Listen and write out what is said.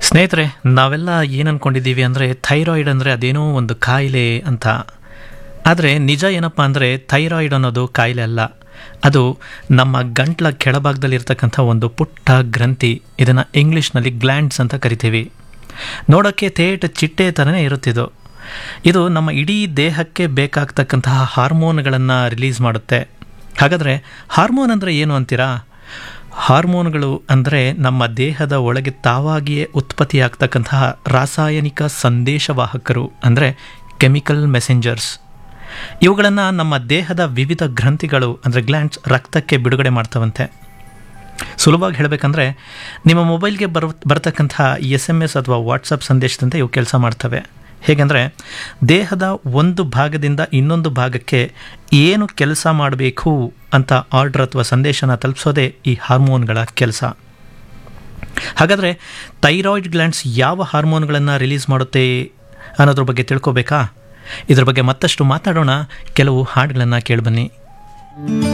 ಸ್ನೇಹಿತರೆ ನಾವೆಲ್ಲ ಏನು ಅಂದ್ಕೊಂಡಿದ್ದೀವಿ ಅಂದರೆ ಥೈರಾಯ್ಡ್ ಅಂದರೆ ಅದೇನೋ ಒಂದು ಕಾಯಿಲೆ ಅಂತ ಆದರೆ ನಿಜ ಏನಪ್ಪ ಅಂದರೆ ಥೈರಾಯ್ಡ್ ಅನ್ನೋದು ಕಾಯಿಲೆ ಅಲ್ಲ ಅದು ನಮ್ಮ ಗಂಟ್ಲ ಕೆಳಭಾಗದಲ್ಲಿರ್ತಕ್ಕಂಥ ಒಂದು ಪುಟ್ಟ ಗ್ರಂಥಿ ಇದನ್ನು ಇಂಗ್ಲೀಷ್ನಲ್ಲಿ ಗ್ಲ್ಯಾಂಡ್ಸ್ ಅಂತ ಕರಿತೀವಿ ನೋಡೋಕ್ಕೆ ತೇಟ ಚಿಟ್ಟೆ ಥರನೇ ಇರುತ್ತಿದ್ದು ಇದು ನಮ್ಮ ಇಡೀ ದೇಹಕ್ಕೆ ಬೇಕಾಗ್ತಕ್ಕಂತಹ ಹಾರ್ಮೋನ್ಗಳನ್ನು ರಿಲೀಸ್ ಮಾಡುತ್ತೆ ಹಾಗಾದರೆ ಹಾರ್ಮೋನ್ ಅಂದರೆ ಏನು ಅಂತೀರಾ ಹಾರ್ಮೋನ್ಗಳು ಅಂದರೆ ನಮ್ಮ ದೇಹದ ಒಳಗೆ ತಾವಾಗಿಯೇ ಉತ್ಪತ್ತಿಯಾಗ್ತಕ್ಕಂತಹ ರಾಸಾಯನಿಕ ಸಂದೇಶವಾಹಕರು ಅಂದರೆ ಕೆಮಿಕಲ್ ಮೆಸೆಂಜರ್ಸ್ ಇವುಗಳನ್ನು ನಮ್ಮ ದೇಹದ ವಿವಿಧ ಗ್ರಂಥಿಗಳು ಅಂದರೆ ಗ್ಲ್ಯಾಂಡ್ಸ್ ರಕ್ತಕ್ಕೆ ಬಿಡುಗಡೆ ಮಾಡ್ತವಂತೆ ಸುಲಭವಾಗಿ ಹೇಳಬೇಕಂದ್ರೆ ನಿಮ್ಮ ಮೊಬೈಲ್ಗೆ ಬರ್ ಬರ್ತಕ್ಕಂಥ ಎಸ್ ಎಮ್ ಎಸ್ ಅಥವಾ ವಾಟ್ಸಪ್ ಸಂದೇಶದಂತೆ ಇವು ಕೆಲಸ ಮಾಡ್ತವೆ ಹೇಗೆಂದರೆ ದೇಹದ ಒಂದು ಭಾಗದಿಂದ ಇನ್ನೊಂದು ಭಾಗಕ್ಕೆ ಏನು ಕೆಲಸ ಮಾಡಬೇಕು ಅಂತ ಆರ್ಡರ್ ಅಥವಾ ಸಂದೇಶನ ತಲುಪಿಸೋದೇ ಈ ಹಾರ್ಮೋನ್ಗಳ ಕೆಲಸ ಹಾಗಾದರೆ ಥೈರಾಯ್ಡ್ ಗ್ಲ್ಯಾಂಡ್ಸ್ ಯಾವ ಹಾರ್ಮೋನ್ಗಳನ್ನು ರಿಲೀಸ್ ಮಾಡುತ್ತೆ ಅನ್ನೋದ್ರ ಬಗ್ಗೆ ತಿಳ್ಕೊಬೇಕಾ ಇದ್ರ ಬಗ್ಗೆ ಮತ್ತಷ್ಟು ಮಾತಾಡೋಣ ಕೆಲವು ಹಾಡುಗಳನ್ನು ಕೇಳಿಬನ್ನಿ